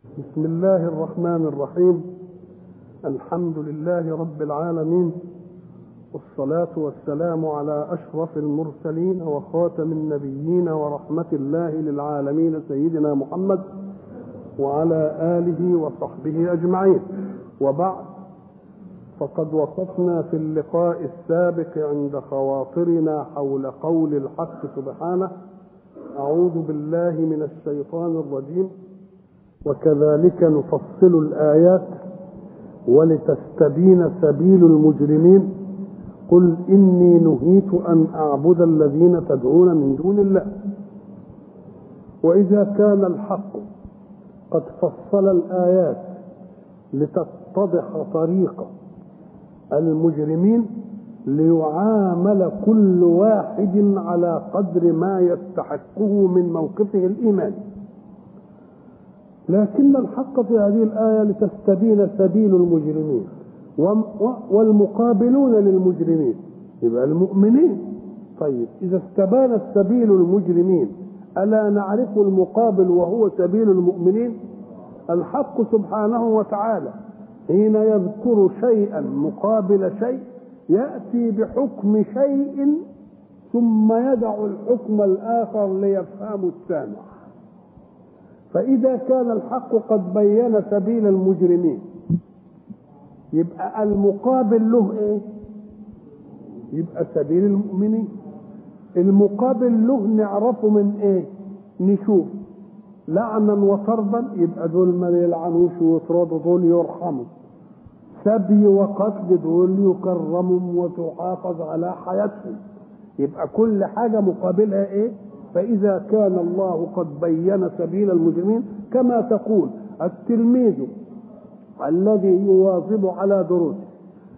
بسم الله الرحمن الرحيم الحمد لله رب العالمين والصلاة والسلام على أشرف المرسلين وخاتم النبيين ورحمة الله للعالمين سيدنا محمد وعلى آله وصحبه أجمعين وبعد فقد وقفنا في اللقاء السابق عند خواطرنا حول قول الحق سبحانه أعوذ بالله من الشيطان الرجيم وكذلك نفصل الآيات ولتستبين سبيل المجرمين قل إني نهيت أن أعبد الذين تدعون من دون الله وإذا كان الحق قد فصل الآيات لتتضح طريق المجرمين ليعامل كل واحد على قدر ما يستحقه من موقفه الإيماني لكن الحق في هذه الآية لتستبين سبيل المجرمين والمقابلون للمجرمين يبقى المؤمنين طيب إذا استبانت سبيل المجرمين ألا نعرف المقابل وهو سبيل المؤمنين الحق سبحانه وتعالى حين يذكر شيئا مقابل شيء يأتي بحكم شيء ثم يدع الحكم الآخر ليفهم السامع فإذا كان الحق قد بين سبيل المجرمين يبقى المقابل له ايه يبقى سبيل المؤمنين المقابل له نعرفه من ايه نشوف لعنا وطردا يبقى دول ما يلعنوش ويطردوا دول يرحموا سبي وقتل دول يكرموا وتحافظ على حياتهم يبقى كل حاجة مقابلها ايه فإذا كان الله قد بين سبيل المجرمين كما تقول التلميذ الذي يواظب على دروسه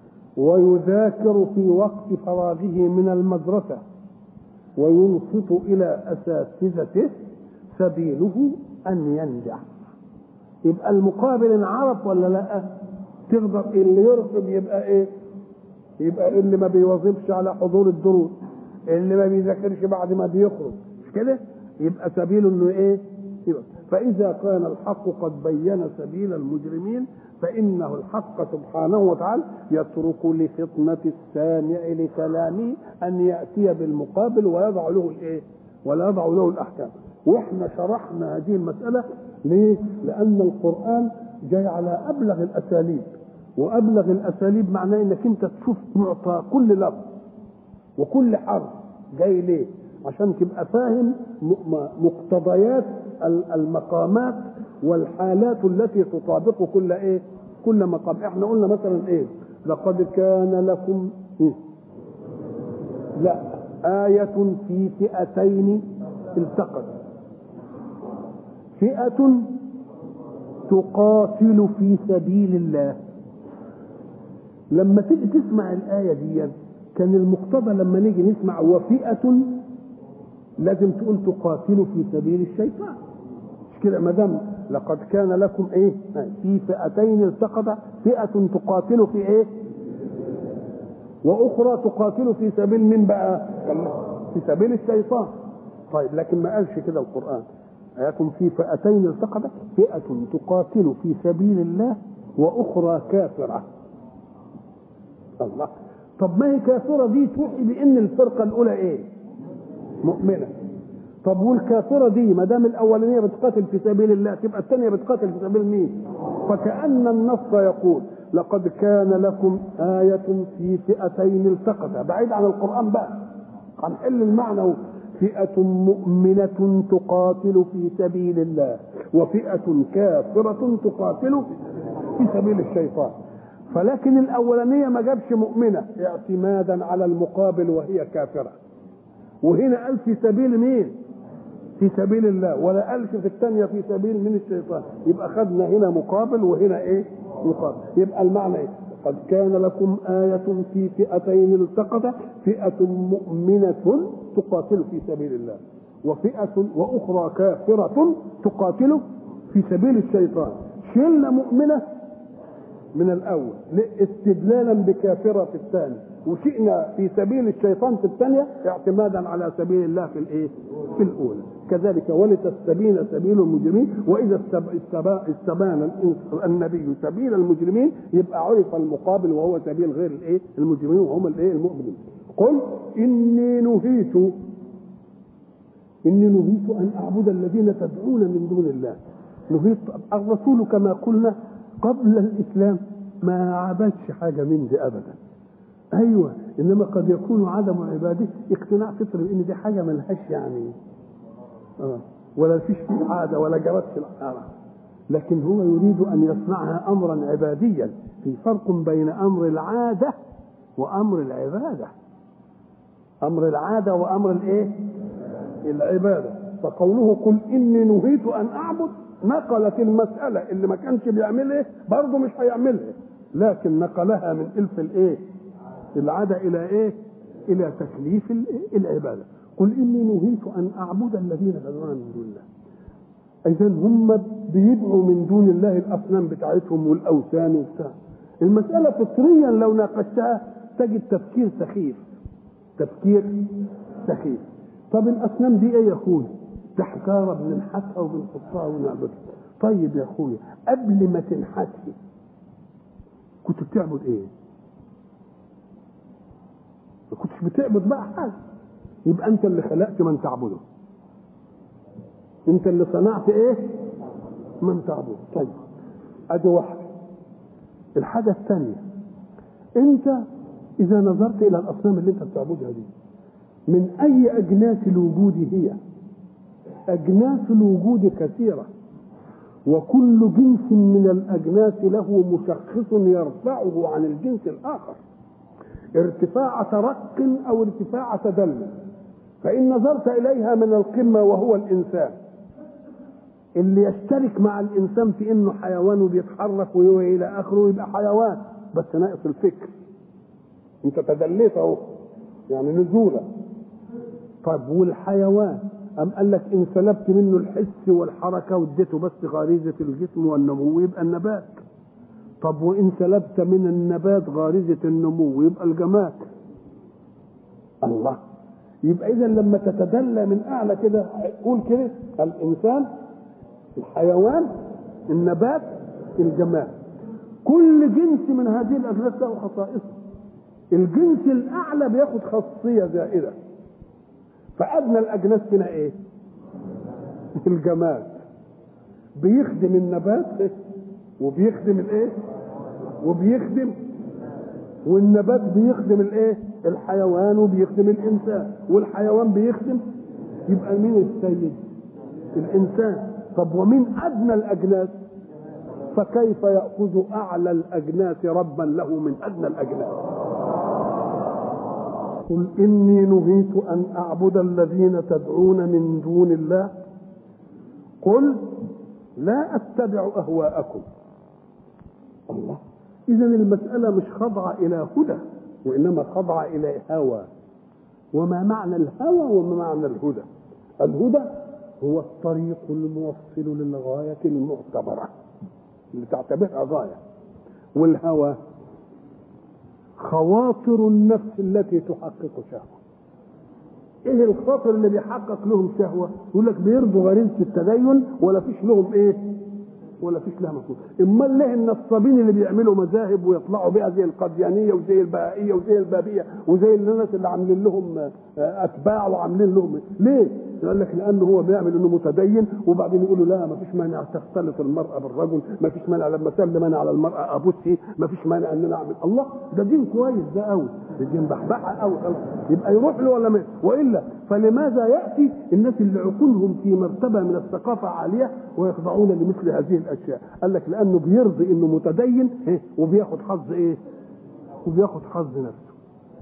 ويذاكر في وقت فراغه من المدرسة وينصت إلى أساتذته سبيله أن ينجح يبقى المقابل انعرف ولا لا تقدر اللي يرفض يبقى ايه يبقى اللي ما بيواظبش على حضور الدروس اللي ما بيذاكرش بعد ما بيخرج مش كده يبقى سبيله انه ايه يبقى فاذا كان الحق قد بين سبيل المجرمين فانه الحق سبحانه وتعالى يترك لفطنه السامع لكلامه ان ياتي بالمقابل ويضع له الايه ولا يضع له الاحكام واحنا شرحنا هذه المساله ليه لان القران جاي على ابلغ الاساليب وابلغ الاساليب معناه انك انت تشوف معطى كل لفظ وكل حرف جاي ليه عشان تبقى فاهم مقتضيات المقامات والحالات التي تطابق كل ايه كل مقام احنا قلنا مثلا ايه لقد كان لكم إيه؟ لا آية في فئتين التقت فئة تقاتل في سبيل الله لما تيجي تسمع الآية دي كان المقتضى لما نيجي نسمع وفئة لازم تقول تقاتلوا في سبيل الشيطان مش كده ما دام لقد كان لكم ايه في فئتين التقطا فئة تقاتل في ايه واخرى تقاتل في سبيل من بقى في سبيل الشيطان طيب لكن ما قالش كده القرآن يكن في فئتين التقطا فئة تقاتل في سبيل الله واخرى كافرة الله طب ما هي كافرة دي توحي بان الفرقة الاولى ايه مؤمنة طب والكافرة دي ما دام الأولانية بتقاتل في سبيل الله تبقى الثانية بتقاتل في سبيل مين؟ فكأن النص يقول لقد كان لكم آية في فئتين التقتا بعيد عن القرآن بقى هنحل المعنى فئة مؤمنة تقاتل في سبيل الله وفئة كافرة تقاتل في سبيل الشيطان فلكن الأولانية ما جابش مؤمنة اعتمادا على المقابل وهي كافرة وهنا قال في سبيل مين في سبيل الله ولا قالش في الثانيه في سبيل من الشيطان يبقى خدنا هنا مقابل وهنا ايه مقابل يبقى المعنى ايه قد كان لكم آية في فئتين التقتا فئة مؤمنة تقاتل في سبيل الله وفئة وأخرى كافرة تقاتل في سبيل الشيطان شلنا مؤمنة من الأول استدلالا بكافرة في الثاني وشئنا في سبيل الشيطان في الثانيه اعتمادا على سبيل الله في الايه؟ في الاولى كذلك ولتستبين سبيل المجرمين واذا استبان النبي سبيل المجرمين يبقى عرف المقابل وهو سبيل غير الايه؟ المجرمين وهم الايه؟ المؤمنين قل اني نهيت اني نهيت ان اعبد الذين تدعون من دون الله نهيت الرسول كما قلنا قبل الاسلام ما عبدش حاجه من دي ابدا ايوه انما قد يكون عدم عباده اقتناع فطري ان دي حاجه ملهاش يعني آه. ولا فيش فيه عاده ولا جرت في الحرام لكن هو يريد ان يصنعها امرا عباديا في فرق بين امر العاده وامر العباده امر العاده وامر الايه العباده فقوله قل اني نهيت ان اعبد نقلت المساله اللي ما كانش بيعملها برضه مش هيعملها لكن نقلها من الف الايه العاده الى ايه الى تكليف العباده قل اني نهيت ان اعبد الذين تدعون من دون الله اذا هم بيدعوا من دون الله الاصنام بتاعتهم والاوثان وبتاع المساله فطريا لو ناقشتها تجد تفكير سخيف تفكير سخيف طب الاصنام دي ايه يا اخويا ده حجاره بننحتها وبنحطها ونعبدها طيب يا اخويا قبل ما تنحتي كنت بتعبد ايه ما كنتش بتعبد بقى حاجه يبقى انت اللي خلقت من تعبده انت اللي صنعت ايه من تعبده طيب ادي واحده الحاجه الثانيه انت اذا نظرت الى الاصنام اللي انت بتعبدها دي من اي اجناس الوجود هي اجناس الوجود كثيره وكل جنس من الاجناس له مشخص يرفعه عن الجنس الاخر ارتفاع ترق او ارتفاع تدلل فان نظرت اليها من القمه وهو الانسان اللي يشترك مع الانسان في انه حيوان وبيتحرك والى اخره يبقى حيوان بس ناقص الفكر انت تدليت اهو يعني نزولا طب والحيوان أم قال لك إن سلبت منه الحس والحركة واديته بس غريزة الجسم والنمو يبقى النبات طب وإن سلبت من النبات غريزة النمو يبقى الجماد الله يبقى إذا لما تتدلى من أعلى كده قول كده الإنسان الحيوان النبات الجماد كل جنس من هذه الأجناس له خصائصه الجنس الأعلى بياخد خاصية زائدة فأدنى الأجناس هنا إيه؟ الجماد بيخدم النبات وبيخدم الإيه؟ وبيخدم والنبات بيخدم الإيه؟ الحيوان وبيخدم الإنسان والحيوان بيخدم يبقى مين السيد؟ الإنسان طب ومين أدنى الأجناس؟ فكيف يأخذ أعلى الأجناس ربا له من أدنى الأجناس؟ قل إني نهيت أن أعبد الذين تدعون من دون الله قل لا أتبع أهواءكم الله إذا المسألة مش خاضعة إلى هدى وإنما خاضعة إلى هوى وما معنى الهوى وما معنى الهدى الهدى هو الطريق الموصل للغاية المعتبرة اللي تعتبرها غاية والهوى خواطر النفس التي تحقق شهوة ايه الخاطر اللي بيحقق لهم شهوة يقول لك بيرضوا غريزة التدين ولا فيش لهم ايه ولا فيش لها مفهوم امال ليه النصابين اللي بيعملوا مذاهب ويطلعوا بها زي القديانيه وزي البهائيه وزي البابيه وزي الناس اللي عاملين لهم اتباع وعاملين لهم ليه؟ يقول لك لانه هو بيعمل انه متدين وبعدين يقولوا لا ما فيش مانع تختلط المراه بالرجل ما فيش مانع لما اسلم انا على المراه ابوسي ما فيش مانع ان انا اعمل الله ده دين كويس ده قوي ده دين بحبحه قوي يبقى يروح له ولا ما والا فلماذا ياتي الناس اللي عقولهم في مرتبه من الثقافه عاليه ويخضعون لمثل هذه الاشياء قال لك لانه بيرضي انه متدين وبياخد حظ ايه وبياخد حظ نفسه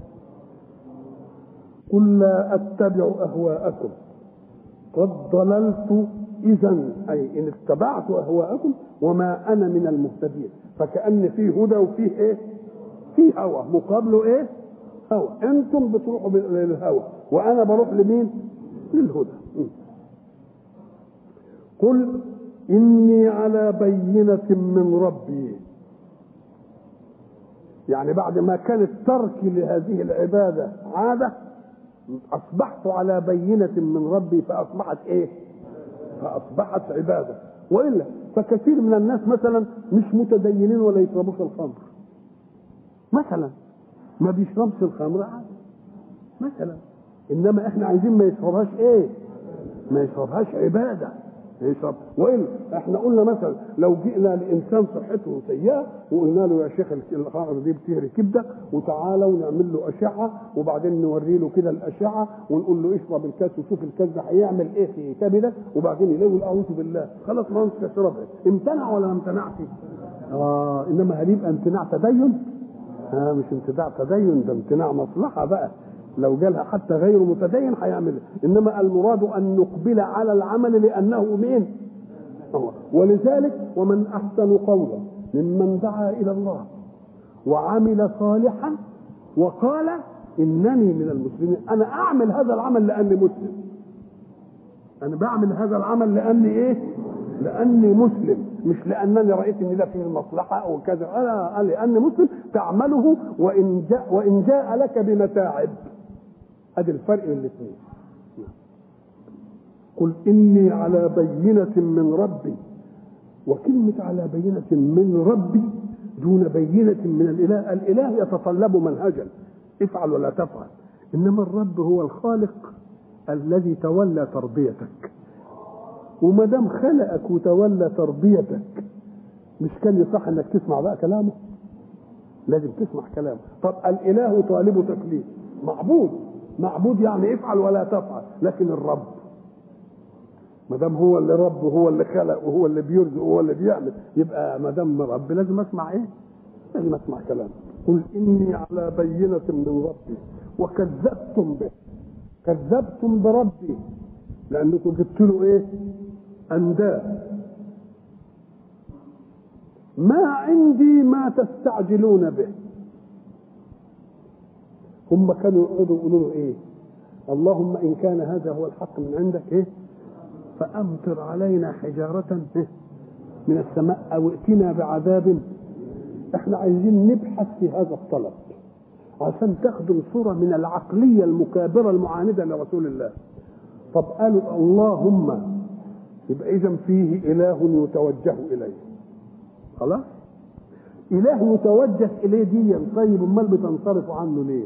قل لا اتبع اهواءكم قد ضللت اذا اي ان اتبعت اهواءكم وما انا من المهتدين فكان فيه هدى وفيه ايه فيه هوى مقابله ايه هوى انتم بتروحوا للهوى وانا بروح لمين للهدى قل اني على بينه من ربي يعني بعد ما كان الترك لهذه العبادة عادة أصبحت على بينة من ربي فأصبحت إيه؟ فأصبحت عبادة وإلا فكثير من الناس مثلا مش متدينين ولا يشربوش الخمر مثلا ما بيشربش الخمر عادي مثلا انما احنا عايزين ما يشربهاش ايه ما يشربهاش عباده يشرب والا احنا قلنا مثلا لو جئنا لانسان صحته سيئه وقلنا له يا شيخ الخمر دي بتهري كبده وتعالى ونعمل له اشعه وبعدين نوري له كده الاشعه ونقول له اشرب الكاس وشوف الكاس ده هيعمل ايه في كبدك وبعدين يقول اعوذ بالله خلاص ما انت تشربها امتنع ولا ما امتنعش؟ اه انما هل يبقى امتناع تدين؟ آه مش امتناع تدين ده امتناع مصلحه بقى لو جالها حتى غير متدين هيعملها انما المراد ان نقبل على العمل لانه مين هو ولذلك ومن احسن قولا ممن دعا الى الله وعمل صالحا وقال انني من المسلمين انا اعمل هذا العمل لاني مسلم انا بعمل هذا العمل لاني ايه لاني مسلم مش لانني رايت ان ده فيه المصلحه او كذا انا لاني مسلم تعمله وان جاء وان جاء لك بمتاعب ادي الفرق بين الاثنين قل اني على بينه من ربي وكلمه على بينه من ربي دون بينه من الاله الاله يتطلب منهجا افعل ولا تفعل انما الرب هو الخالق الذي تولى تربيتك وما دام خلقك وتولى تربيتك مش كان يصح انك تسمع بقى كلامه لازم تسمع كلامه طب الاله طالب تكليف معبود معبود يعني افعل ولا تفعل لكن الرب ما دام هو اللي رب وهو اللي خلق وهو اللي بيرزق وهو اللي بيعمل يبقى ما دام رب لازم اسمع ايه؟ لازم اسمع كلامه قل اني على بينه من ربي وكذبتم به كذبتم بربي لانكم جبت له ايه؟ انداد ما عندي ما تستعجلون به هم كانوا يقعدوا يقولوا له ايه اللهم ان كان هذا هو الحق من عندك ايه فامطر علينا حجاره إيه؟ من السماء او ائتنا بعذاب احنا عايزين نبحث في هذا الطلب عشان تاخدوا صوره من العقليه المكابره المعانده لرسول الله طب قالوا اللهم يبقى اذا فيه اله يتوجه اليه خلاص اله يتوجه اليه دي طيب امال بتنصرفوا عنه ليه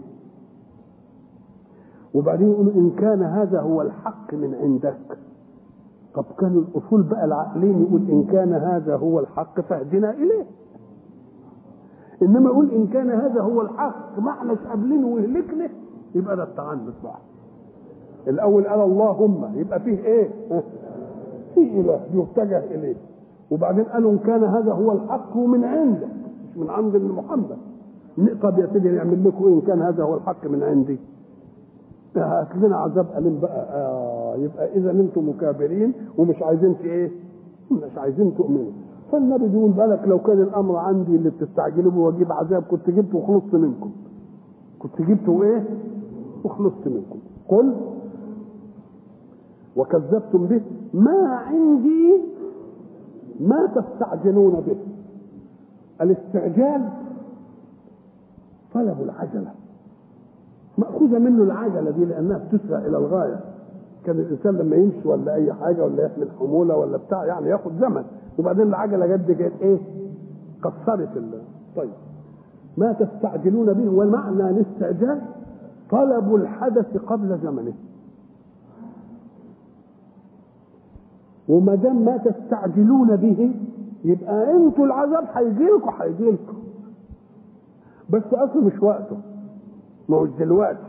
وبعدين يقولوا ان كان هذا هو الحق من عندك طب كان الاصول بقى العقلين يقول ان كان هذا هو الحق فاهدنا اليه انما يقول ان كان هذا هو الحق ما احناش قابلينه ويهلكنا يبقى ده التعنت بقى الاول قال اللهم يبقى فيه ايه في اله يتجه اليه وبعدين قالوا ان كان هذا هو الحق من عندك مش من عند ابن محمد طب يا سيدي نعمل لكم ايه ان كان هذا هو الحق من عندي هات لنا عذاب أليم بقى آه يبقى إذا أنتم مكابرين ومش عايزين في إيه؟ مش عايزين تؤمنوا فالنبي بيقول بالك لو كان الأمر عندي اللي بتستعجلوا به وأجيب عذاب كنت جبته وخلصت منكم كنت جبته إيه؟ وخلصت منكم قل وكذبتم به ما عندي ما تستعجلون به الاستعجال طلب العجله مأخوذة منه العجلة دي لأنها بتسرع إلى الغاية كان الإنسان لما يمشي ولا أي حاجة ولا يحمل حمولة ولا بتاع يعني ياخد زمن وبعدين العجلة جد كانت إيه؟ قصرت ال... طيب ما تستعجلون به والمعنى الاستعجال طلب الحدث قبل زمنه وما دام ما تستعجلون به يبقى انتوا العذاب هيجي لكم هيجي لكم بس اصله مش وقته ما هو دلوقتي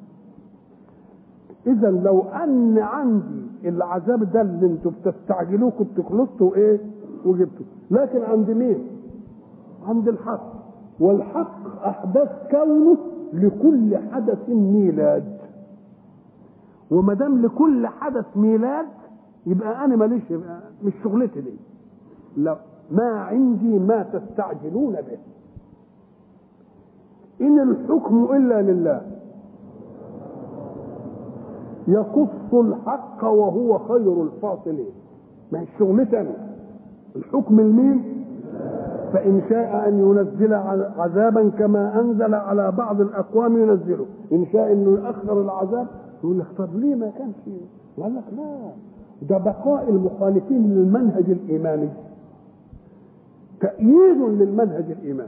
اذا لو ان عندي العذاب ده اللي انتوا بتستعجلوه كنت خلصتوا ايه وجبته لكن عند مين عند الحق والحق احداث كونه لكل حدث ميلاد وما دام لكل حدث ميلاد يبقى انا ماليش يبقى مش شغلتي دي لا ما عندي ما تستعجلون به إن الحكم إلا لله يقص الحق وهو خير الفاصلين ما هي شغلتي أنا الحكم لمين؟ فإن شاء أن ينزل عذابا كما أنزل على بعض الأقوام ينزله إن شاء أنه يؤخر العذاب يقول لك طب ليه ما كانش قال لك لا ده بقاء المخالفين للمنهج الإيماني تأييد للمنهج الإيماني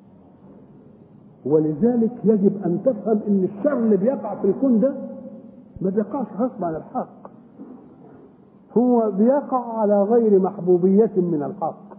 ولذلك يجب أن تفهم أن الشر اللي بيقع في الكون ده ما بيقعش غصب عن الحق هو بيقع على غير محبوبية من الحق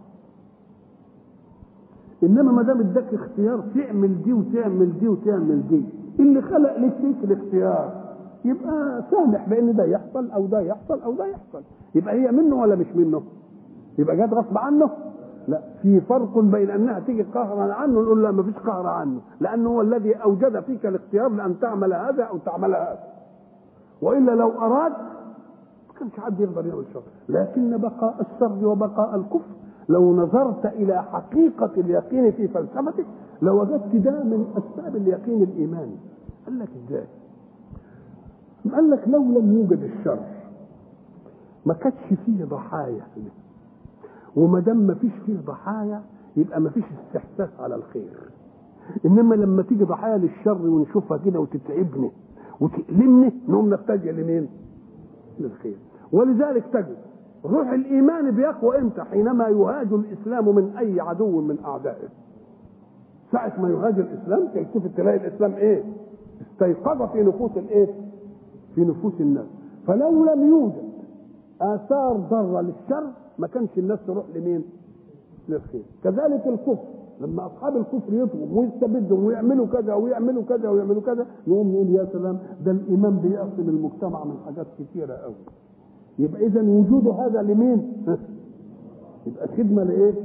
انما ما دام اداك اختيار تعمل دي وتعمل دي وتعمل دي اللي خلق لك فيك الاختيار يبقى سامح بان ده يحصل او ده يحصل او ده يحصل يبقى هي منه ولا مش منه يبقى جت غصب عنه لا في فرق بين انها تيجي قهرا عنه نقول لا ما فيش قهر عنه لانه هو الذي اوجد فيك الاختيار لان تعمل هذا او تعمل هذا والا لو اراد ما كانش حد يقدر يعمل شر لكن بقاء الشر وبقاء الكفر لو نظرت الى حقيقه اليقين في فلسفتك لوجدت ده من اسباب اليقين الايماني قال لك ازاي قال لك لو لم يوجد الشر ما كانش فيه ضحايا وما دام ما فيش فيه ضحايا يبقى ما فيش استحساس على الخير انما لما تيجي ضحايا للشر ونشوفها كده وتتعبني وتألمني نقوم نتجه لمين؟ للخير ولذلك تجد روح الايمان بيقوى امتى؟ حينما يهاج الاسلام من اي عدو من اعدائه. ساعة ما يهاج الاسلام تلتفت تلاقي الاسلام ايه؟ استيقظ في نفوس الايه؟ في نفوس الناس. فلو لم يوجد اثار ضاره للشر ما كانش الناس تروح لمين؟ للخير. كذلك الكفر لما اصحاب الكفر يطغوا ويستبدوا ويعملوا كذا ويعملوا كذا ويعملوا كذا نقوم نقول يا سلام ده الايمان بيقسم المجتمع من حاجات كثيره قوي. يبقى اذا وجود هذا لمين يبقى خدمه لايه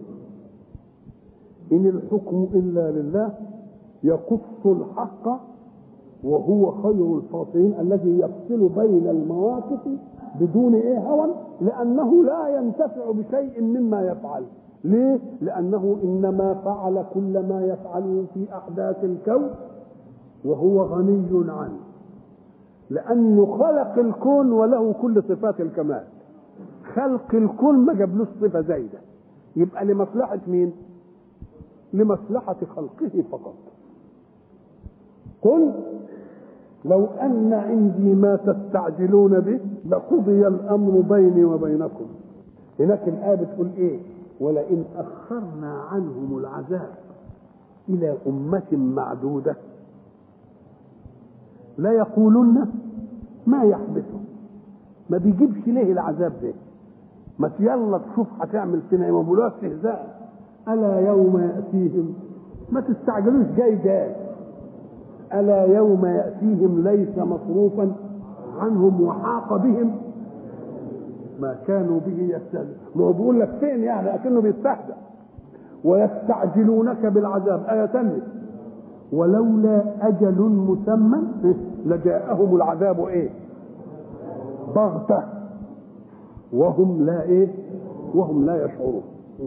ان الحكم الا لله يقص الحق وهو خير الفاصلين الذي يفصل بين المواقف بدون ايه هوى لانه لا ينتفع بشيء مما يفعل ليه لانه انما فعل كل ما يفعله في احداث الكون وهو غني عنه لانه خلق الكون وله كل صفات الكمال خلق الكون ما جابلوش صفه زايده يبقى لمصلحه مين لمصلحه خلقه فقط قل لو ان عندي ما تستعجلون به لقضي الامر بيني وبينكم هناك الايه بتقول ايه ولئن اخرنا عنهم العذاب الى امه معدوده لا يقولن ما يحبسه ما بيجيبش ليه العذاب ده ما يلا تشوف هتعمل فينا ايه ما بيقولوها استهزاء الا يوم ياتيهم ما تستعجلوش جاي جاي الا يوم ياتيهم ليس مصروفا عنهم وحاق بهم ما كانوا به يستهزئون ما هو بيقول لك فين يعني اكنه بيستهزأ ويستعجلونك بالعذاب آية ثانية ولولا أجل مسمى لجاءهم العذاب إيه بغتة وهم لا إيه وهم لا يشعرون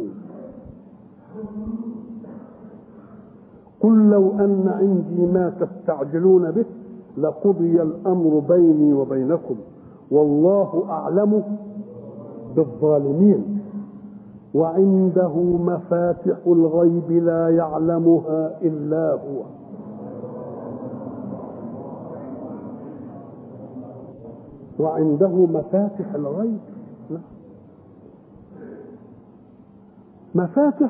قل لو أن عندي ما تستعجلون به لقضي الأمر بيني وبينكم والله أعلم بالظالمين وعنده مفاتح الغيب لا يعلمها الا هو وعنده مفاتح الغيب لا. مفاتح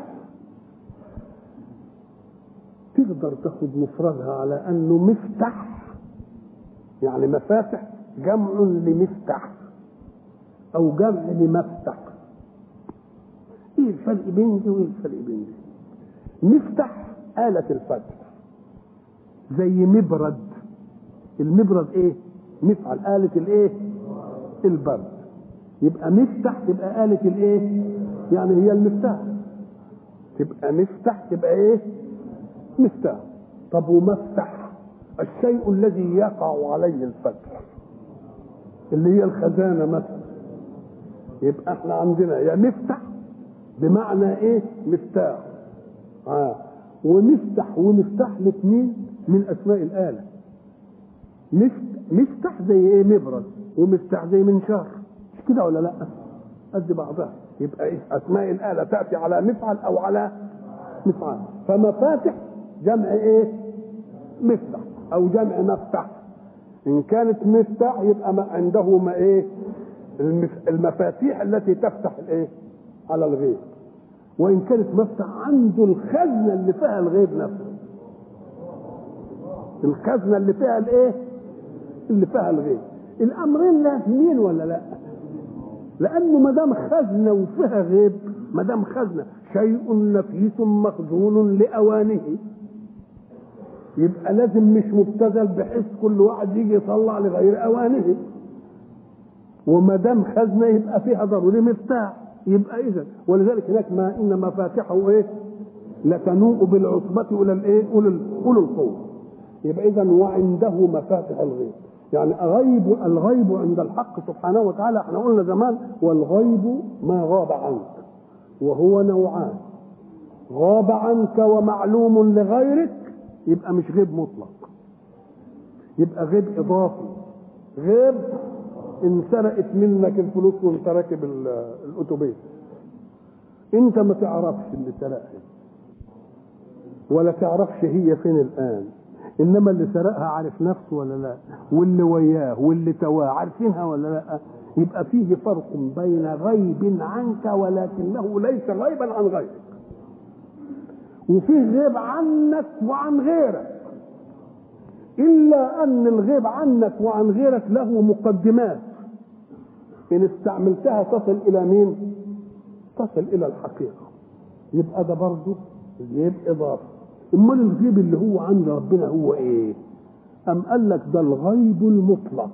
تقدر تاخد مفردها على انه مفتح يعني مفاتح جمع لمفتح او جمع لمفتح ايه الفرق بين دي وايه الفرق بين دي مفتح آلة الفتح زي مبرد المبرد ايه مفعل آلة الايه البرد يبقى مفتح تبقى آلة الايه يعني هي المفتاح تبقى مفتح تبقى ايه مفتاح طب ومفتح الشيء الذي يقع عليه الفتح اللي هي الخزانة مثلا يبقى احنا عندنا يا مفتح بمعنى ايه مفتاح آه. ومفتح ومفتاح الاثنين من اسماء الاله مفتح زي ايه مبرد ومفتاح زي منشار مش كده ولا لا قد بعضها يبقى إيه؟ اسماء الاله تاتي على مفعل او على مفعال فمفاتح جمع ايه مفتح او جمع مفتح ان كانت مفتاح يبقى ما عنده ما ايه المف- المفاتيح التي تفتح الايه على الغيب وان كانت مفتح عنده الخزنه اللي فيها الغيب نفسه الخزنه اللي فيها الايه اللي فيها الغيب الامرين لازمين ولا لا لانه ما دام خزنه وفيها غيب ما دام خزنه شيء نفيس مخزون لاوانه يبقى لازم مش مبتذل بحيث كل واحد يجي يطلع لغير اوانه وما دام خزنه يبقى فيها ضروري مفتاح يبقى اذا ولذلك هناك ما ان مفاتحه ايه لتنوء بالعصبة أولى الإيه؟ أولى أولى القوة. يبقى إذا وعنده مفاتح الغيب. يعني غيب الغيب عند الحق سبحانه وتعالى احنا قلنا زمان والغيب ما غاب عنك وهو نوعان غاب عنك ومعلوم لغيرك يبقى مش غيب مطلق يبقى غيب اضافي غيب ان سرقت منك الفلوس وانت راكب ال- الاتوبيس انت ما تعرفش اللي سرقها ولا تعرفش هي فين الان انما اللي سرقها عارف نفسه ولا لا واللي وياه واللي تواه عارفينها ولا لا يبقى فيه فرق بين غيب عنك ولكنه ليس غيبا عن غيرك وفيه غيب عنك وعن غيرك الا ان الغيب عنك وعن غيرك له مقدمات ان استعملتها تصل الى مين تصل الى الحقيقه يبقى ده برضه غيب اضافي امال الغيب اللي هو عند ربنا هو ايه ام قال لك ده الغيب المطلق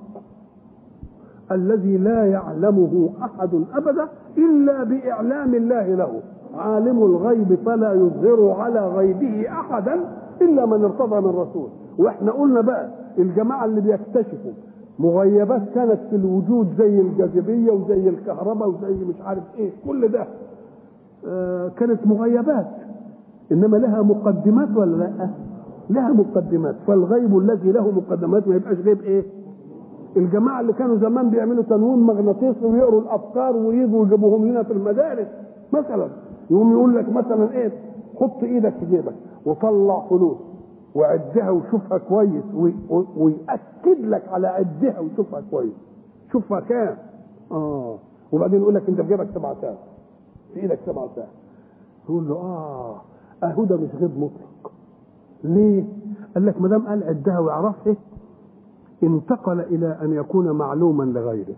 الذي لا يعلمه احد ابدا الا باعلام الله له عالم الغيب فلا يظهر على غيبه احدا الا من ارتضى من رسول واحنا قلنا بقى الجماعه اللي بيكتشفوا مغيبات كانت في الوجود زي الجاذبيه وزي الكهرباء وزي مش عارف ايه كل ده آه كانت مغيبات انما لها مقدمات ولا لا لها مقدمات فالغيب الذي له مقدمات ما يبقاش غيب ايه الجماعه اللي كانوا زمان بيعملوا تنويم مغناطيسي ويقروا الافكار ويجوا يجيبوهم لنا في المدارس مثلا يقوم يقول لك مثلا ايه حط ايدك في جيبك وطلع فلوس وعدها وشوفها كويس وي- وي- ويأكد لك على عدها وشوفها كويس شوفها كام اه وبعدين يقول لك انت في جيبك سبع ساعات في ايدك سبع ساعات تقول له اه اهو ده مش غيب مطلق ليه؟ قال لك ما دام قال عدها ويعرفها انتقل الى ان يكون معلوما لغيره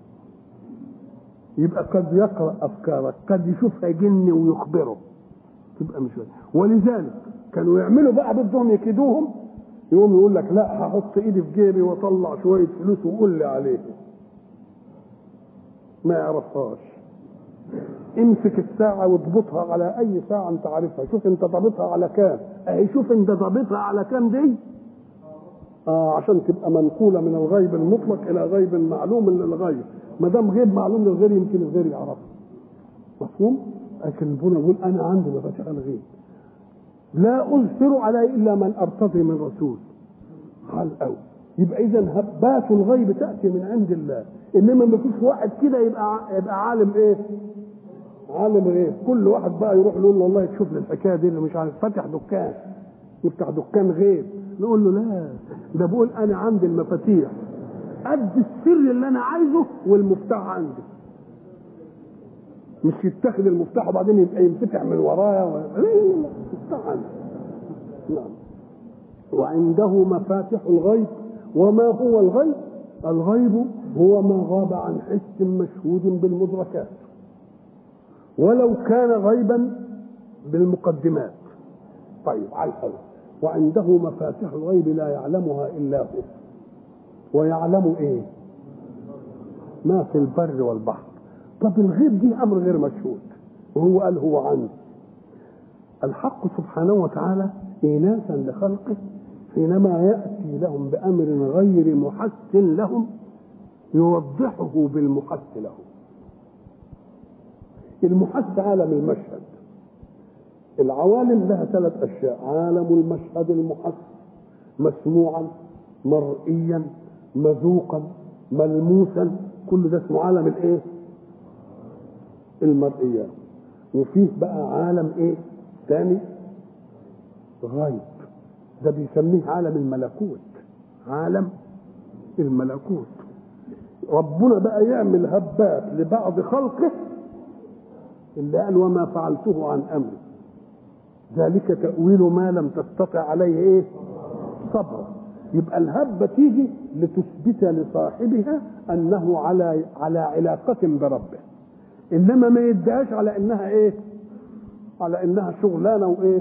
يبقى قد يقرا افكارك قد يشوفها جن ويخبره تبقى مش واجب. ولذلك كانوا يعملوا بقى بدهم يكيدوهم يقوم يقول لك لا هحط ايدي في جيبي واطلع شويه فلوس وقول لي عليه ما يعرفهاش امسك الساعة واضبطها على أي ساعة أنت عارفها، شوف أنت ضابطها على كام، أهي شوف أنت ضابطها على كام دي؟ آه عشان تبقى منقولة من الغيب المطلق إلى غيب معلوم للغير، ما دام غيب معلوم للغير يمكن الغير يعرفه. مفهوم؟ لكن ربنا يقول أنا عندي مفاتيح الغيب. لا أظهر علي إلا من أرتضي من رسول. على الأول. يبقى إذا هبات الغيب تأتي من عند الله، إنما ما فيش واحد كده يبقى يبقى عالم إيه؟ عالم غيب كل واحد بقى يروح يقول له والله تشوف لي الحكايه دي اللي مش عارف فاتح دكان يفتح دكان غيب نقول له لا ده بقول انا عندي المفاتيح قد السر اللي انا عايزه والمفتاح عندي مش يتخذ المفتاح وبعدين يبقى ينفتح من ورايا و... لا لا لا المفتاح عندي نعم وعنده مفاتح الغيب وما هو الغيب الغيب هو ما غاب عن حس مشهود بالمدركات ولو كان غيبا بالمقدمات طيب على الحل وعنده مفاتيح الغيب لا يعلمها الا هو ويعلم ايه ما في البر والبحر طب الغيب دي امر غير مشهود وهو قال هو عنه الحق سبحانه وتعالى إيناسا لخلقه حينما يأتي لهم بأمر غير محس لهم يوضحه بالمحس لهم المحس عالم المشهد العوالم لها ثلاث اشياء عالم المشهد المحس مسموعا مرئيا مذوقا ملموسا كل ده اسمه عالم الايه المرئيات وفيه بقى عالم ايه ثاني غيب ده بيسميه عالم الملكوت عالم الملكوت ربنا بقى يعمل هبات لبعض خلقه اللي قال وما فعلته عن امري ذلك تأويل ما لم تستطع عليه ايه صبرا يبقى الهبة تيجي لتثبت لصاحبها انه على على علاقة بربه انما ما يدعيش على انها ايه على انها شغلانه وايه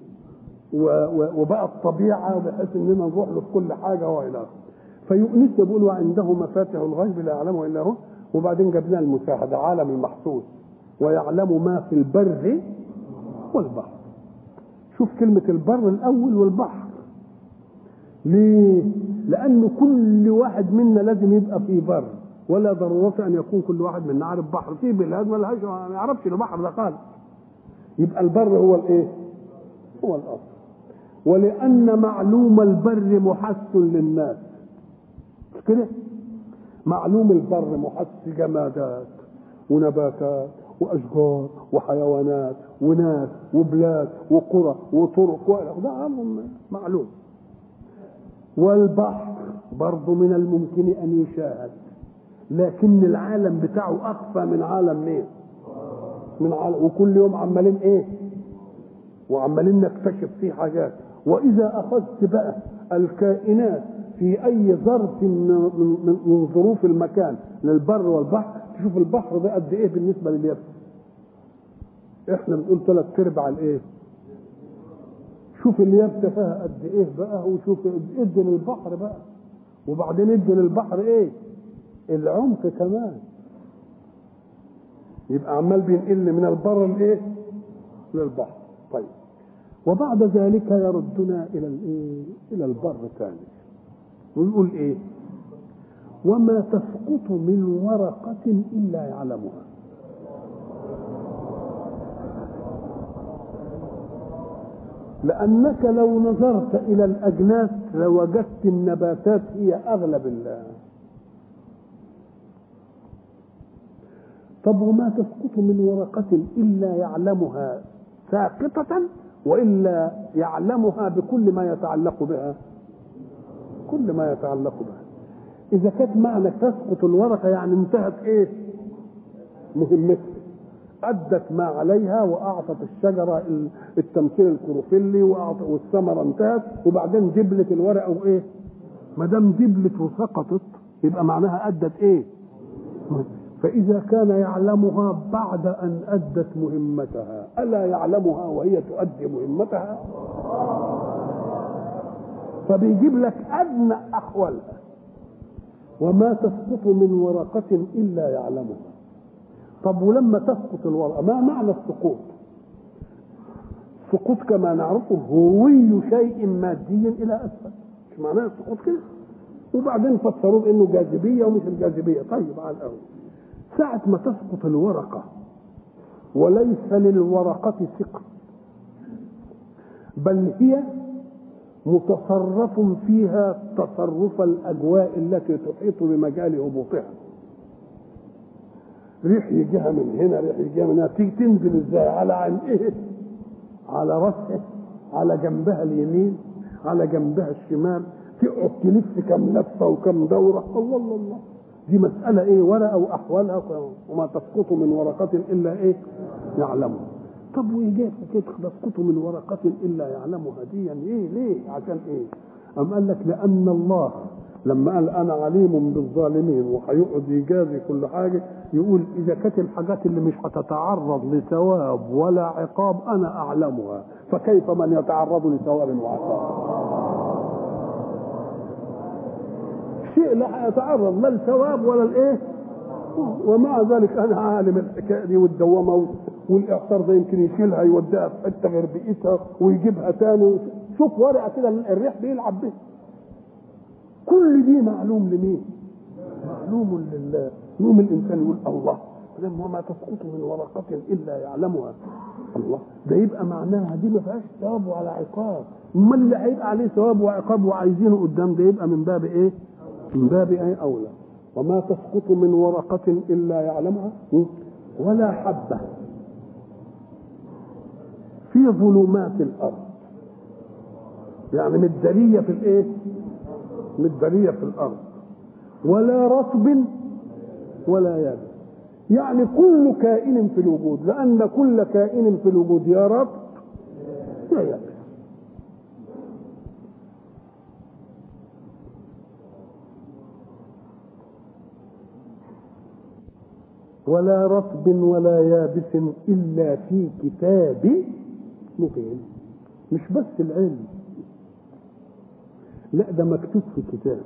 وبقى الطبيعه بحيث اننا نروح له في كل حاجه والى اخره فيؤنس بيقول وعنده مفاتح الغيب لا يعلمه الا هو وبعدين جاب لنا المشاهده عالم المحسوس ويعلم ما في البر والبحر شوف كلمة البر الأول والبحر ليه؟ لأنه كل واحد منا لازم يبقى في بر ولا ضرورة أن يكون كل واحد منا عارف بحر في بلاد ما لهاش ما يعرفش البحر ده خالص يبقى البر هو الإيه؟ هو الأصل ولأن معلوم البر محس للناس مش كده؟ معلوم البر محس جمادات ونباتات واشجار وحيوانات وناس وبلاد وقرى وطرق ده امر معلوم والبحر برضه من الممكن ان يشاهد لكن العالم بتاعه اخفى من عالم مين من عالم وكل يوم عمالين ايه وعمالين نكتشف فيه حاجات واذا اخذت بقى الكائنات في اي ظرف من, من ظروف المكان للبر والبحر تشوف البحر ده قد ايه بالنسبه لليابس احنا بنقول ثلاث ارباع الايه شوف اليابسه فيها قد ايه بقى وشوف ادي للبحر بقى وبعدين ادي للبحر ايه العمق كمان يبقى عمال بينقل من البر لايه للبحر طيب وبعد ذلك يردنا الى الايه الى البر ثاني ويقول ايه وما تسقط من ورقة إلا يعلمها لأنك لو نظرت إلى الأجناس لوجدت النباتات هي أغلب الله طب وما تسقط من ورقة إلا يعلمها ساقطة وإلا يعلمها بكل ما يتعلق بها كل ما يتعلق بها إذا كانت معنى تسقط الورقة يعني انتهت إيه؟ مهمتها أدت ما عليها وأعطت الشجرة التمثيل الكروفيلي وأعطت والثمرة انتهت وبعدين دبلت الورقة وإيه؟ ما دام دبلت وسقطت يبقى معناها أدت إيه؟ فإذا كان يعلمها بعد أن أدت مهمتها ألا يعلمها وهي تؤدي مهمتها؟ فبيجيب لك أدنى أحوالها وما تسقط من ورقة إلا يعلمها طب ولما تسقط الورقة ما معنى السقوط السقوط كما نعرفه هوي شيء مادي إلى أسفل مش معناه السقوط كده وبعدين فسروه بأنه جاذبية ومش الجاذبية طيب على الأول ساعة ما تسقط الورقة وليس للورقة ثقل بل هي متصرف فيها تصرف الاجواء التي تحيط بمجال هبوطها ريح يجيها من هنا ريح يجيها من هنا تيجي تنزل ازاي على عن ايه على راسها على جنبها اليمين على جنبها الشمال تقعد تلف كم لفه وكم دوره الله الله الله دي مسألة إيه ورقة وأحوالها وما تسقط من ورقة إلا إيه يعلمها طب وإيه كده تسقط من ورقة إلا يعلمها دي يعني إيه ليه عشان إيه أم قال لك لأن الله لما قال أنا عليم بالظالمين وهيقعد يجازي كل حاجة يقول إذا كانت الحاجات اللي مش هتتعرض لثواب ولا عقاب أنا أعلمها فكيف من يتعرض لثواب وعقاب شيء لا يتعرض لا الثواب ولا الايه ومع ذلك انا عالم الحكايه دي والدوامه والاعصار ده يمكن يشيلها يوديها في حته غير بيئتها ويجيبها تاني شوف ورقه كده الريح بيلعب بيها كل دي معلوم لمين؟ معلوم لله يوم الانسان يقول الله لما ما تسقط من ورقة إلا يعلمها الله ده يبقى معناها دي ما فيهاش ثواب ولا عقاب امال اللي هيبقى عليه ثواب وعقاب وعايزينه قدام ده يبقى من باب ايه؟ من باب ايه اولى وما تسقط من ورقة إلا يعلمها ولا حبة في ظلمات الأرض يعني مداريه في الايه مداريه في الارض ولا رطب ولا يابس يعني كل كائن في الوجود لان كل كائن في الوجود يا رطب يا يابس ولا رطب ولا يابس إلا في كتاب مبين مش بس العلم لا ده مكتوب في كتاب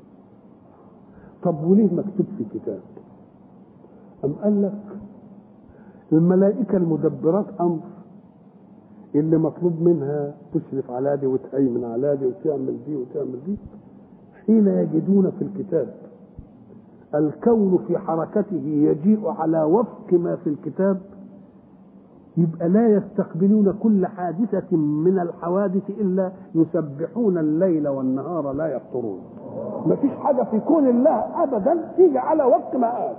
طب وليه مكتوب في كتاب أم قال لك الملائكة المدبرات أمر اللي مطلوب منها تشرف على دي وتهيمن على دي وتعمل دي وتعمل دي حين يجدون في الكتاب الكون في حركته يجيء على وفق ما في الكتاب يبقى لا يستقبلون كل حادثة من الحوادث إلا يسبحون الليل والنهار لا يفطرون ما فيش حاجة في كون الله أبدا تيجي على وفق ما قال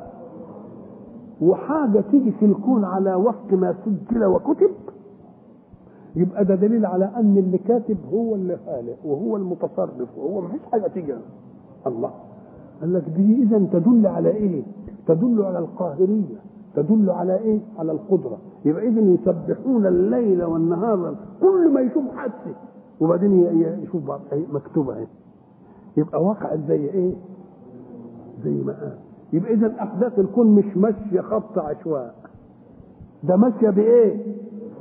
وحاجة تيجي في الكون على وفق ما سجل وكتب يبقى ده دليل على أن اللي كاتب هو اللي خالق وهو المتصرف وهو ما فيش حاجة تيجي الله قال لك دي اذا تدل على ايه تدل على القاهريه تدل على ايه على القدره يبقى اذا يسبحون الليل والنهار كل ما يشوف حادثه وبعدين يشوف بعض مكتوبه اهي يبقى وقعت زي ايه زي ما قال يبقى اذا احداث الكون مش ماشيه خط عشواء ده ماشيه بايه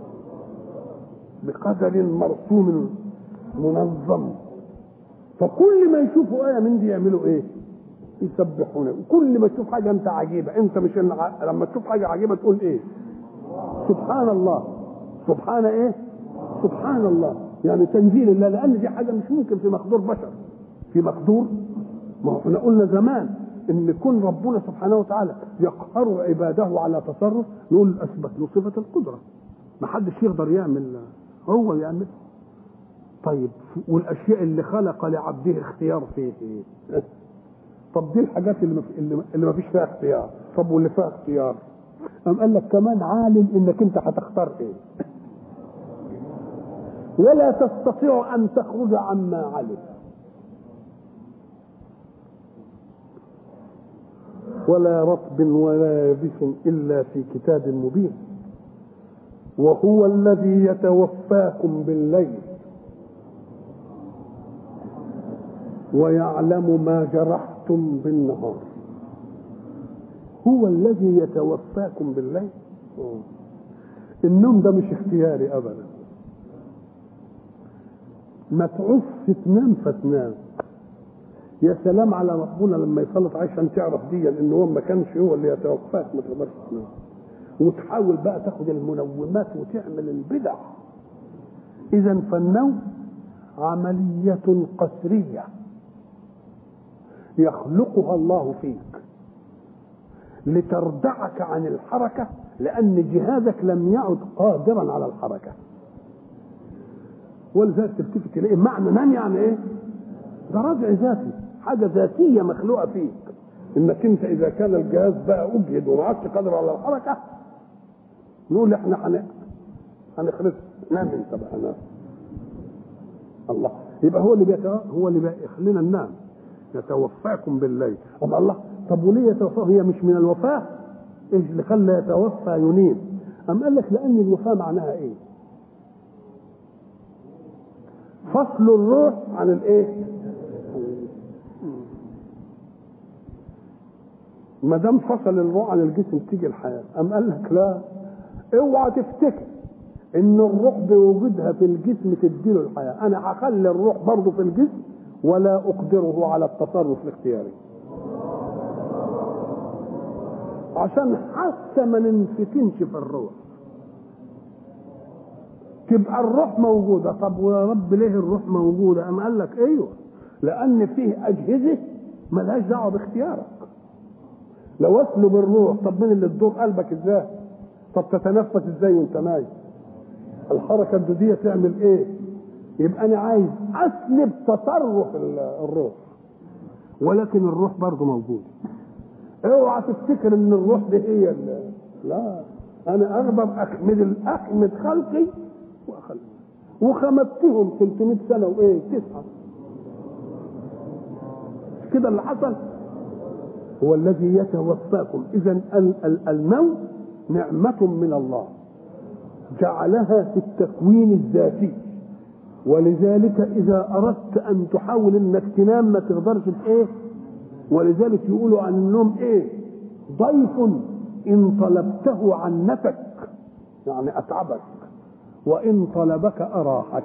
بقدر مرسوم منظم فكل ما يشوفوا ايه من دي يعملوا ايه يسبحونه وكل ما تشوف حاجه انت عجيبه انت مش لما تشوف حاجه عجيبه تقول ايه سبحان الله سبحان ايه سبحان الله يعني تنزيل الله لان دي حاجه مش ممكن في مقدور بشر في مقدور ما احنا قلنا زمان ان كون ربنا سبحانه وتعالى يقهر عباده على تصرف نقول اثبت له صفه القدره ما حدش يقدر يعمل هو يعمل طيب والاشياء اللي خلق لعبده اختيار فيه ايه طب دي الحاجات اللي اللي, اللي ما فيش فيها اختيار طب واللي فيها اختيار قام قال لك كمان عالم انك انت هتختار ايه ولا تستطيع ان تخرج عما علم ولا رطب ولا يابس الا في كتاب مبين وهو الذي يتوفاكم بالليل ويعلم ما جرحتم بالنهار هو الذي يتوفاكم بالليل النوم ده مش اختياري ابدا ما تعوز تنام فتنام يا سلام على ربنا لما يسلط عشان تعرف دي ان هو ما كانش هو اللي يتوفاك ما تقدرش تنام وتحاول بقى تاخد المنومات وتعمل البدع اذا فالنوم عمليه قسريه يخلقها الله فيك لتردعك عن الحركة لأن جهازك لم يعد قادرا على الحركة ولذلك تلتفت إليه معنى نام يعني إيه؟ ده رجع ذاتي حاجة ذاتية مخلوقة فيك إنك أنت إذا كان الجهاز بقى أجهد وما عادش قادر على الحركة نقول إحنا هن هنخلص نام أنت بقى نام الله يبقى هو اللي بيتوفى هو اللي بيخلينا ننام يتوفاكم بالليل طب الله طب وليه يتوفى هي مش من الوفاة ايش اللي خلى يتوفى ينيم أم قال لك لأن الوفاة معناها إيه فصل الروح عن الإيه ما دام فصل الروح عن الجسم تيجي الحياة أم قال لك لا اوعى تفتكر ان الروح بوجودها في الجسم تديله الحياة انا هخلي الروح برضه في الجسم ولا أقدره على التصرف الاختياري عشان حتى ما ننفتنش في الروح تبقى الروح موجودة طب ويا رب ليه الروح موجودة أم قال لك أيوه لأن فيه أجهزة ملهاش دعوة باختيارك لو اسلب الروح طب مين اللي تدور قلبك ازاي طب تتنفس ازاي وانت نايم الحركة الدودية تعمل ايه يبقى انا عايز اسلب تصرف الروح ولكن الروح برضه موجود اوعى تفتكر ان الروح دي هي لا انا اغضب احمد احمد خلقي واخلق وخمدتهم 300 سنه وايه تسعه مش كده اللي حصل هو الذي يتوفاكم اذا الموت نعمه من الله جعلها في التكوين الذاتي ولذلك اذا اردت ان تحاول انك تنام ما تقدرش ايه ولذلك يقولوا عن النوم ايه ضيف ان طلبته عنتك يعني اتعبك وان طلبك اراحك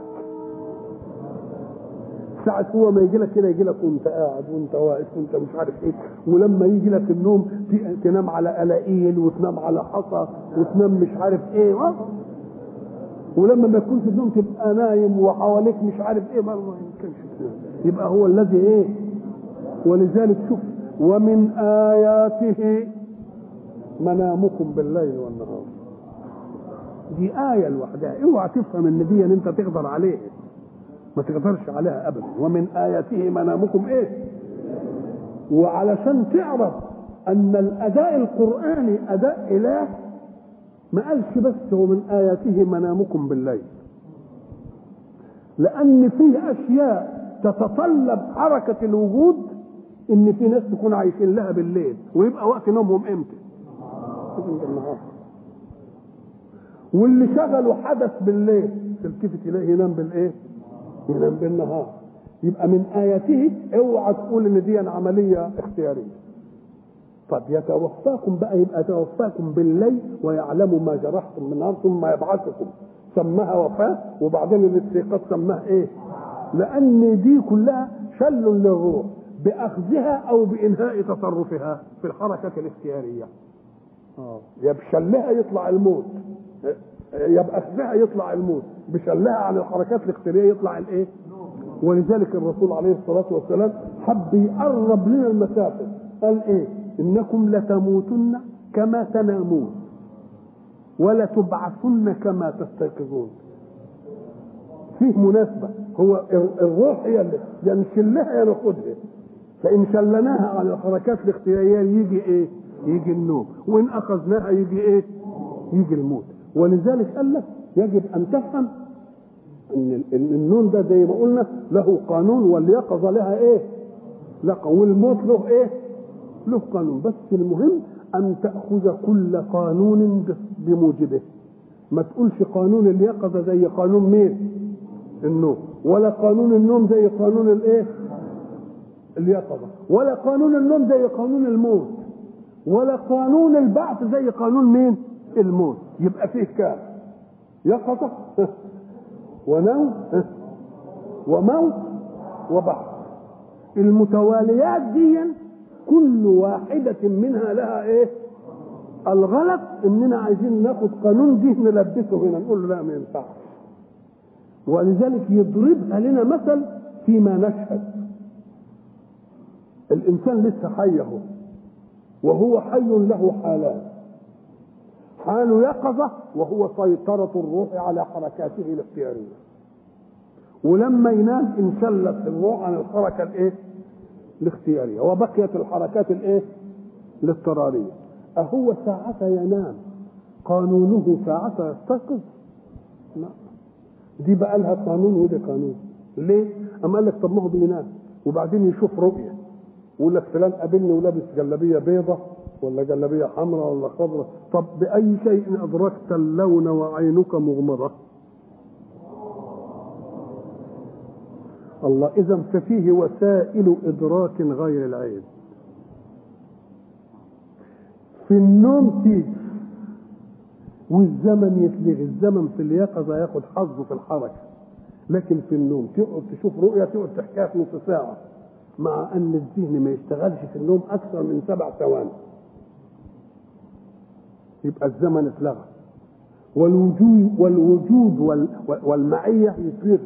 ساعة هو ما يجي لك كده يجي لك وانت قاعد وانت واقف وانت مش عارف ايه ولما يجي لك النوم تنام على قلاقيل وتنام على حصى وتنام مش عارف ايه ولما ما يكونش النوم تبقى نايم وحواليك مش عارف ايه ما يمكنش تنام يبقى هو الذي ايه ولذلك شوف ومن آياته منامكم بالليل والنهار دي آية لوحدها اوعى تفهم ان دي ان انت تقدر عليها ما تقدرش عليها ابدا ومن آياته منامكم ايه وعلشان تعرف ان الاداء القرآني اداء اله ما قالش بس هو من آياته منامكم بالليل لأن فيه أشياء تتطلب حركة الوجود إن في ناس تكون عايشين لها بالليل ويبقى وقت نومهم إمتى؟ النهار واللي شغله حدث بالليل تلتفت إليه ينام بالإيه؟ ينام بالنهار يبقى من آياته اوعى تقول إن دي عملية اختيارية طب يتوفاكم بقى يبقى يتوفاكم بالليل ويعلم ما جرحتم من نهار ثم يبعثكم سماها وفاة وبعدين الاستيقاظ سماها ايه؟ لأن دي كلها شل للروح بأخذها أو بإنهاء تصرفها في الحركة الاختيارية. اه يا بشلها يطلع الموت يا بأخذها يطلع الموت بشلها عن الحركات الاختيارية يطلع الايه؟ ولذلك الرسول عليه الصلاة والسلام حب يقرب لنا المسافة قال ايه؟ انكم لتموتن كما تنامون ولتبعثن كما تستيقظون فيه مناسبة هو الروح هي اللي يا نشلها يا ناخدها فإن شلناها على الحركات الاختيارية يجي إيه؟ يجي النوم وإن أخذناها يجي إيه؟ يجي الموت ولذلك قال لك يجب أن تفهم ان النون ده زي ما قلنا له قانون واليقظه لها ايه؟ لا والموت له ايه؟ له قانون بس المهم ان تاخذ كل قانون بموجبه ما تقولش قانون اليقظه زي قانون مين؟ النوم ولا قانون النوم زي قانون الايه؟ اليقظه ولا قانون النوم زي قانون الموت ولا قانون البعث زي قانون مين؟ الموت يبقى فيه كام؟ يقظه ونوم وموت وبعث المتواليات دي كل واحدة منها لها ايه الغلط اننا عايزين ناخد قانون دي نلبسه هنا نقول له لا ما ينفعش ولذلك يضربها لنا مثل فيما نشهد الانسان لسه حي اهو وهو حي له حالان حال يقظة وهو سيطرة الروح على حركاته الاختيارية ولما ينام انشلت الروح عن الحركة الايه الاختيارية وبقيت الحركات الايه الاضطرارية أهو ساعة ينام قانونه ساعة يستيقظ لا دي بقى لها قانون ودي قانون ليه؟ أما قال لك طب ما هو بينام وبعدين يشوف رؤية يقول لك فلان قابلني ولابس جلابية بيضة ولا جلابية حمراء ولا خضراء طب بأي شيء أدركت اللون وعينك مغمضة الله إذا ففيه وسائل إدراك غير العين في النوم تيجي والزمن يتلغي الزمن في اليقظة ياخد حظه في الحركة لكن في النوم تقعد تشوف رؤية تقعد تحكيها في نص ساعة مع أن الذهن ما يشتغلش في النوم أكثر من سبع ثواني يبقى الزمن اتلغى والوجود والوجود والمعية يتلغي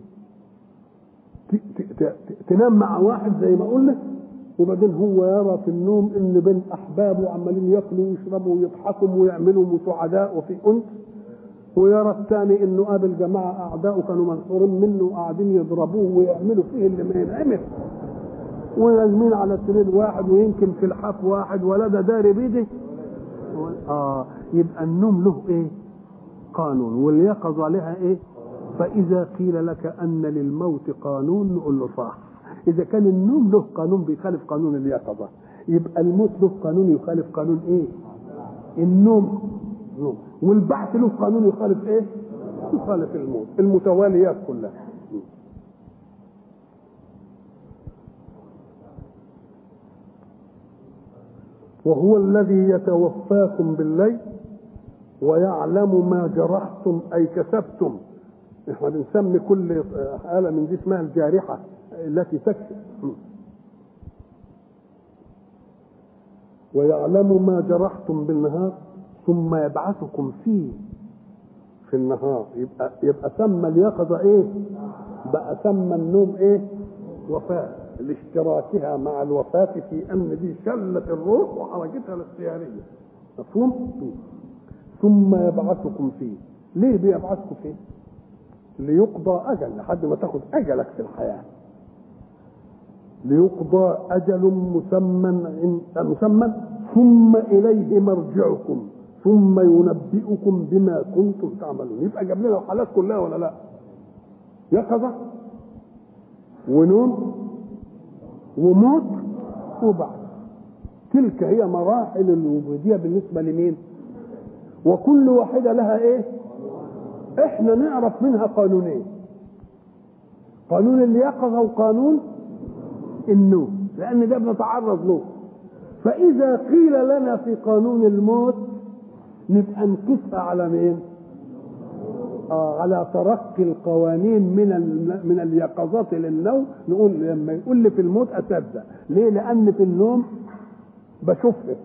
تنام مع واحد زي ما قلنا وبعدين هو يرى في النوم ان بين احبابه عمالين ياكلوا ويشربوا ويضحكوا ويعملوا سعداء وفي انس ويرى الثاني انه قابل جماعه اعداءه كانوا منصورين منه وقاعدين يضربوه ويعملوا فيه اللي ما ينعمل ونازمين على سرير واحد ويمكن في الحاف واحد ولا ده داري بيده اه يبقى النوم له ايه؟ قانون واليقظه لها ايه؟ فإذا قيل لك أن للموت قانون نقول له صح إذا كان النوم له قانون بيخالف قانون اليقظة يبقى الموت له قانون يخالف قانون إيه؟ النوم نوم والبعث له قانون يخالف إيه؟ يخالف الموت المتواليات كلها وهو الذي يتوفاكم بالليل ويعلم ما جرحتم أي كسبتم احنا بنسمي كل آلة من دي اسمها الجارحة التي تكسب ويعلم ما جرحتم بالنهار ثم يبعثكم فيه في النهار يبقى يبقى سمى اليقظة ايه؟ بقى سمى النوم ايه؟ وفاة لاشتراكها مع الوفاة في أن دي شلة الروح وحركتها الاختيارية مفهوم؟ ثم يبعثكم فيه ليه بيبعثكم فيه؟ ليقضى أجل لحد ما تاخد أجلك في الحياة ليقضى أجل مسمى مسمى ثم إليه مرجعكم ثم ينبئكم بما كنتم تعملون يبقى جاب لنا الحالات كلها ولا لا يقظة ونوم وموت وبعث تلك هي مراحل الوجودية بالنسبة لمين وكل واحدة لها ايه احنا نعرف منها قانونين قانون اليقظة وقانون النوم لأن ده بنتعرض له فإذا قيل لنا في قانون الموت نبقى نقيسها على مين؟ آه على ترقي القوانين من من اليقظات للنوم نقول لما يقول لي في الموت اصدق ليه؟ لأن في النوم بشوفه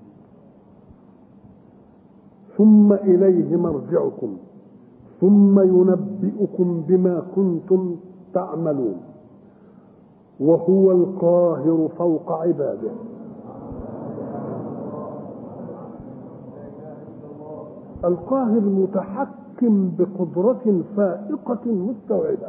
ثم إليه مرجعكم ثم ينبئكم بما كنتم تعملون وهو القاهر فوق عباده القاهر متحكم بقدرة فائقة مستوعبة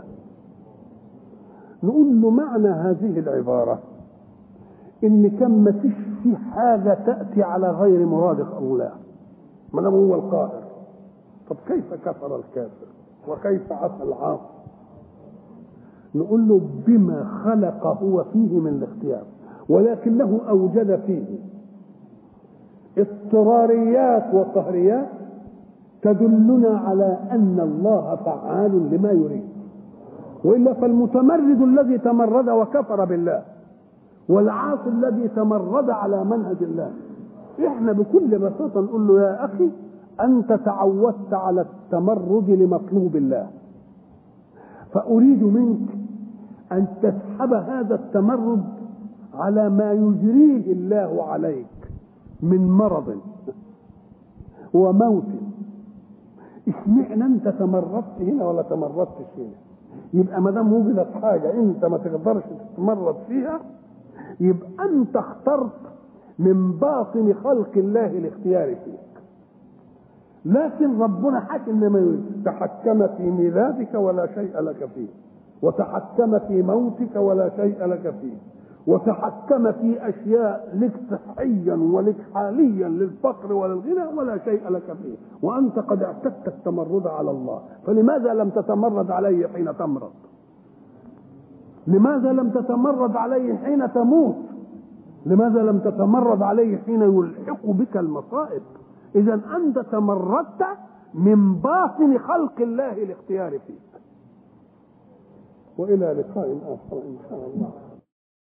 نقول له معنى هذه العبارة إن كان ما فيش في حاجة تأتي على غير مراد الله ما دام هو القاهر طب كيف كفر الكافر وكيف عصى العاصي نقول له بما خلق هو فيه من الاختيار ولكنه أوجد فيه اضطراريات وقهريات تدلنا على أن الله فعال لما يريد وإلا فالمتمرد الذي تمرد وكفر بالله والعاصي الذي تمرد على منهج الله احنا بكل بساطة نقول له يا أخي أنت تعودت على التمرد لمطلوب الله فأريد منك أن تسحب هذا التمرد على ما يجريه الله عليك من مرض وموت اشمعنى انت تمردت هنا ولا تمردتش هنا يبقى ما دام وجدت حاجه انت ما تقدرش تتمرد فيها يبقى انت اخترت من باطن خلق الله الاختيار فيك لكن ربنا حكم لما يريد تحكم في ميلادك ولا شيء لك فيه وتحكم في موتك ولا شيء لك فيه وتحكم في اشياء لك صحيا ولك حاليا للفقر وللغنى ولا شيء لك فيه وانت قد اعتدت التمرد على الله فلماذا لم تتمرد عليه حين تمرض لماذا لم تتمرد عليه حين تموت لماذا لم تتمرد عليه حين يلحق بك المصائب اذا انت تمردت من باطن خلق الله الاختيار فيك والى لقاء اخر ان شاء الله